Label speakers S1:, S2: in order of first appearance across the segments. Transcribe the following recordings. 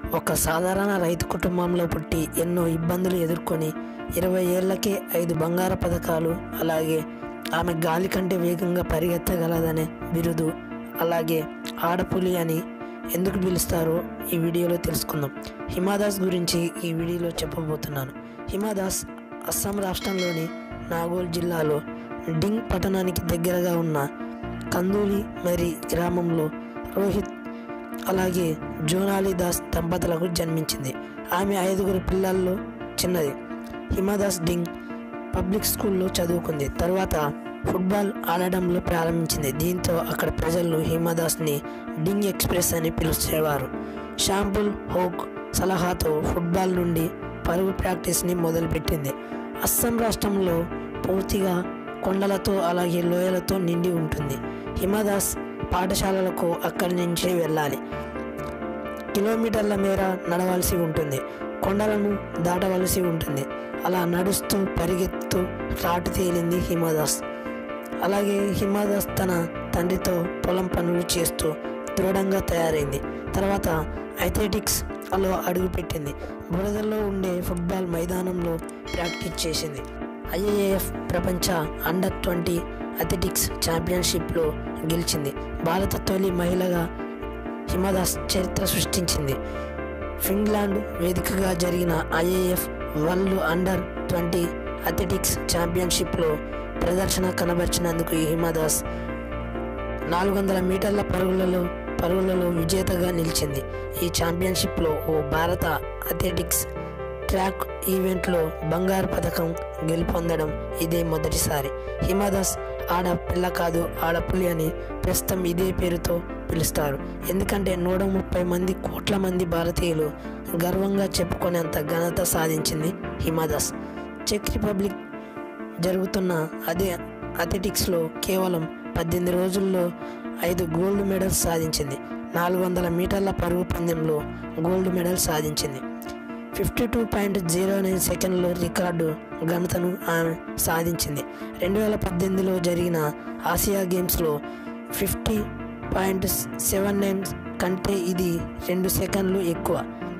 S1: ఒక సాధారణ రైతు కుటుంబంలో పుట్టి ఎన్నో ఇబ్బందులు ఎదుర్కొని ఇరవై ఏళ్లకే ఐదు బంగారు పథకాలు అలాగే ఆమె గాలి కంటే వేగంగా పరిగెత్తగలదనే బిరుదు అలాగే ఆడపులి అని ఎందుకు పిలుస్తారో ఈ వీడియోలో తెలుసుకుందాం హిమాదాస్ గురించి ఈ వీడియోలో చెప్పబోతున్నాను హిమాదాస్ అస్సాం రాష్ట్రంలోని నాగోల్ జిల్లాలో డింగ్ పట్టణానికి దగ్గరగా ఉన్న కందూలి మరి గ్రామంలో రోహిత్ అలాగే జోనాలి దాస్ దంపతులకు జన్మించింది ఆమె ఐదుగురు పిల్లల్లో చిన్నది హిమాదాస్ డింగ్ పబ్లిక్ స్కూల్లో చదువుకుంది తర్వాత ఫుట్బాల్ ఆడడంలో ప్రారంభించింది దీంతో అక్కడ ప్రజలు హిమాదాస్ని డింగ్ ఎక్స్ప్రెస్ అని పిలిచేవారు షాంపుల్ హోక్ సలహాతో ఫుట్బాల్ నుండి పరుగు ప్రాక్టీస్ని మొదలుపెట్టింది అస్సాం రాష్ట్రంలో పూర్తిగా కొండలతో అలాగే లోయలతో నిండి ఉంటుంది హిమాదాస్ పాఠశాలలకు అక్కడి నుంచే వెళ్ళాలి కిలోమీటర్ల మేర నడవలసి ఉంటుంది కొండలను దాటవలసి ఉంటుంది అలా నడుస్తూ పరిగెత్తు రాటు తేలింది హిమాదాస్ అలాగే హిమాదాస్ తన తండ్రితో పొలం పనులు చేస్తూ దృఢంగా తయారైంది తర్వాత అథ్లెటిక్స్ అలో అడుగుపెట్టింది బురదలో ఉండే ఫుట్బాల్ మైదానంలో ప్రాక్టీస్ చేసింది ఐఏఎఫ్ ప్రపంచ అండర్ ట్వంటీ అథ్లెటిక్స్ ఛాంపియన్షిప్లో గెలిచింది భారత తొలి మహిళగా హిమాదాస్ చరిత్ర సృష్టించింది ఫిన్లాండ్ వేదికగా జరిగిన IAF world under twenty athletics ఛాంపియన్షిప్లో ప్రదర్శన కనబరిచినందుకు ఈ హిమాదాస్ నాలుగు వందల మీటర్ల పరుగులలో పరుగులలో విజేతగా నిలిచింది ఈ ఛాంపియన్షిప్లో ఓ భారత అథ్లెటిక్స్ ట్రాక్ ఈవెంట్లో బంగారు పథకం గెలుపొందడం ఇదే మొదటిసారి హిమాదాస్ ఆడ పిల్ల కాదు ఆడపులి అని ప్రస్తుతం ఇదే పేరుతో పిలుస్తారు ఎందుకంటే నూట ముప్పై మంది కోట్ల మంది భారతీయులు గర్వంగా చెప్పుకునేంత ఘనత సాధించింది హిమాదాస్ చెక్ రిపబ్లిక్ జరుగుతున్న అదే అథ్లెటిక్స్లో కేవలం పద్దెనిమిది రోజుల్లో ఐదు గోల్డ్ మెడల్స్ సాధించింది నాలుగు వందల మీటర్ల పరుగు పందెంలో గోల్డ్ మెడల్ సాధించింది fifty two point zero nine సెకండ్ల రికార్డు ఘనతను ఆమె సాధించింది రెండు వేల పద్దెనిమిదిలో జరిగిన ఆసియా గేమ్స్లో ఫిఫ్టీ పాయింట్ సెవెన్ నైన్ కంటే ఇది రెండు సెకండ్లు ఎక్కువ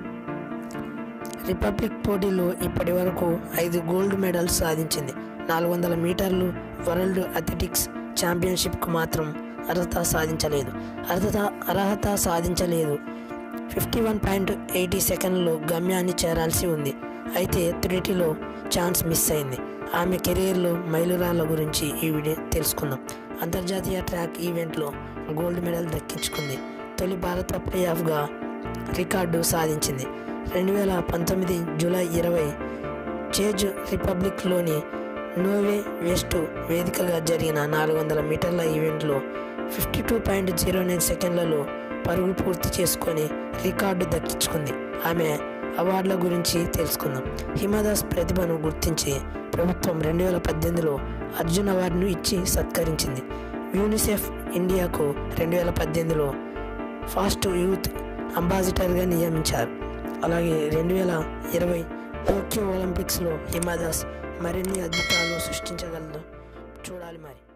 S1: రిపబ్లిక్ పోటీలో ఇప్పటి వరకు ఐదు గోల్డ్ మెడల్స్ సాధించింది నాలుగు వందల మీటర్లు వరల్డ్ అథ్లెటిక్స్ ఛాంపియన్షిప్కు మాత్రం అర్హత సాధించలేదు అర్హత అర్హత సాధించలేదు ఫిఫ్టీ వన్ పాయింట్ ఎయిటీ సెకండ్లో గమ్యాన్ని చేరాల్సి ఉంది అయితే త్రిటిలో ఛాన్స్ మిస్ అయింది ఆమె కెరీర్లో మైలురాళ్ళ గురించి ఈ వీడియో తెలుసుకుందాం అంతర్జాతీయ ట్రాక్ ఈవెంట్లో గోల్డ్ మెడల్ దక్కించుకుంది తొలి భారత ప్లే ఆఫ్గా రికార్డు సాధించింది రెండు వేల పంతొమ్మిది జూలై ఇరవై చేజ్ రిపబ్లిక్లోని నోవే వెస్ట్ వేదికగా జరిగిన నాలుగు వందల మీటర్ల ఈవెంట్లో fifty two point zero nine సెకండ్లలో పరుగు పూర్తి చేసుకొని రికార్డు దక్కించుకుంది ఆమె అవార్డుల గురించి తెలుసుకుందాం హిమాదాస్ ప్రతిభను గుర్తించి ప్రభుత్వం రెండు వేల పద్దెనిమిదిలో అర్జున్ అవార్డును ఇచ్చి సత్కరించింది యూనిసెఫ్ ఇండియాకు రెండు వేల పద్దెనిమిదిలో ఫాస్ట్ యూత్ అంబాసిడర్గా నియమించారు అలాగే రెండు వేల ఇరవై టోక్యో ఒలింపిక్స్లో హిమాదాస్ మరిన్ని అద్భుతాలు సృష్టించగలదు చూడాలి మరి